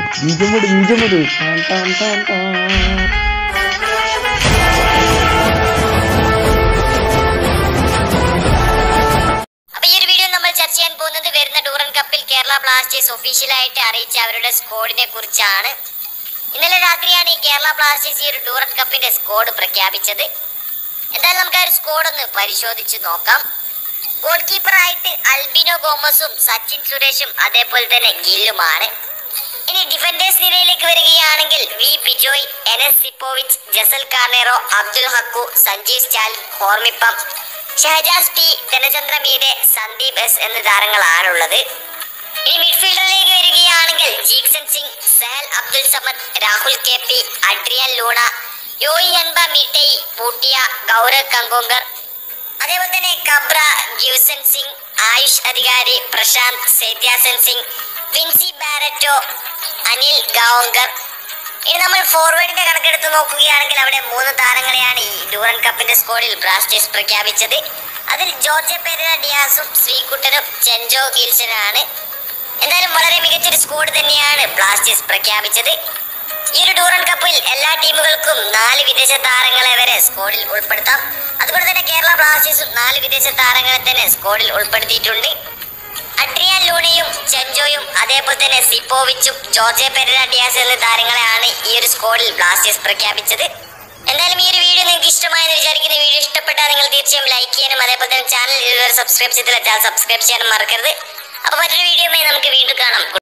ബീജം വിട് ബീജം വിട് ടാൻ ടാൻ ടാൻ ടാൻ. അപ്പൊ ഈ ഒരു വീഡിയോ നമ്മൾ ചർച്ച ചെയ്യാൻ പോകുന്നത് വരുന്ന ഡൂറൻ കപ്പിൽ കേരള ബ്ലാസ്റ്റേഴ്സ് ഒഫീഷ്യലായിട്ട് അറിയിച്ച അവരുടെ സ്കോഡിനെ കുറിച്ചാണ് ഇന്നലെ രാത്രിയാണ് ഈ കേരള ബ്ലാസ്റ്റേഴ്സ് ഈ ഒരു ഡൂറൻ കപ്പിന്റെ സ്കോഡ് പ്രഖ്യാപിച്ചത് എന്തായാലും നമുക്ക് ആ ഒരു സ്കോഡ് ഒന്ന് പരിശോധിച്ച് നോക്കാം ഗോൾ കീപ്പറായിട്ട് അൽബിനോ ഗോമസും സച്ചിൻ സുരേഷും അതേപോലെ തന്നെ ഗില്ലുമാണ് ഇനി ഡിഫൻഡേഴ്സ് നിരയിലേക്ക് വരികയാണെങ്കിൽ V Bijoy Enes Sipovic Jessel Carneiro Abdul Hakku Sanjeev Stalin Hormipam Shahajas T Dhanachandra Meetei Sandeep S എന്ന താരങ്ങളാണുള്ളത് ഇനി മിഡ്ഫീൽഡറിലേക്ക് വരികയാണെങ്കിൽ Jeakson Singh Sahal Abdul Samad Rahul K P Adrian Luna Yoihenba Meitei Puitea Gaurav കങ്കോങ്കർ അതേപോലെ തന്നെ കബ്ര ഗ്യൂസൻ സിംഗ് ആയുഷ് അധികാരി പ്രശാന്ത് സേത്യാസൻ സിംഗ് വിൻസി ബാരറ്റോ അനിൽ ഗാവങ്കർ ഇനി നമ്മൾ ഫോർവേഡിന്റെ കണക്കെടുത്ത് നോക്കുകയാണെങ്കിൽ അവിടെ മൂന്ന് താരങ്ങളെയാണ് ഈ ഡൂറൻ കപ്പിന്റെ സ്കോഡിൽ ബ്ലാസ്റ്റേഴ്സ് പ്രഖ്യാപിച്ചത് അതിൽ ജോർജ് പെരേര ഡിയാസും ശ്രീകുട്ടനും ചെഞ്ചോ ഗിൽസനാണ് എന്തായാലും വളരെ മികച്ചൊരു സ്കോഡ് തന്നെയാണ് ബ്ലാസ്റ്റേഴ്സ് പ്രഖ്യാപിച്ചത് ഈ ഒരു ഡൂറൻ കപ്പിൽ എല്ലാ ടീമുകൾക്കും നാല് വിദേശ താരങ്ങളെ വരെ സ്കോഡിൽ ഉൾപ്പെടുത്താം അതുപോലെ തന്നെ കേരള ബ്ലാസ്റ്റേഴ്സും നാല് വിദേശ താരങ്ങളെ തന്നെ സ്കോഡിൽ ഉൾപ്പെടുത്തിയിട്ടുണ്ട് അഡ്രിയാൻ ലൂണയും ചെഞ്ചോയും അതേപോലെ തന്നെ സിപ്പോവിച്ചും ജോർജെ പെരേര ഡിയാസ് എന്ന താരങ്ങളെയാണ് ഈ ഒരു സ്കോഡിൽ ബ്ലാസ്റ്റേഴ്സ് പ്രഖ്യാപിച്ചത് എന്തായാലും ഈ ഒരു വീഡിയോ നിങ്ങൾക്ക് ഇഷ്ടമായെന്ന് വിചാരിക്കുന്ന വീഡിയോ ഇഷ്ടപ്പെട്ടാൽ നിങ്ങൾ തീർച്ചയായും ലൈക്ക് ചെയ്യാനും അതേപോലെ തന്നെ ചാനൽ ഇതുവരെ സബ്സ്ക്രൈബ് ചെയ്തില്ല ചാനൽ സബ്സ്ക്രൈബ് ചെയ്യാനും മറക്കരുത് അപ്പൊ മറ്റൊരു വീഡിയോ നമുക്ക് വീണ്ടും കാണാം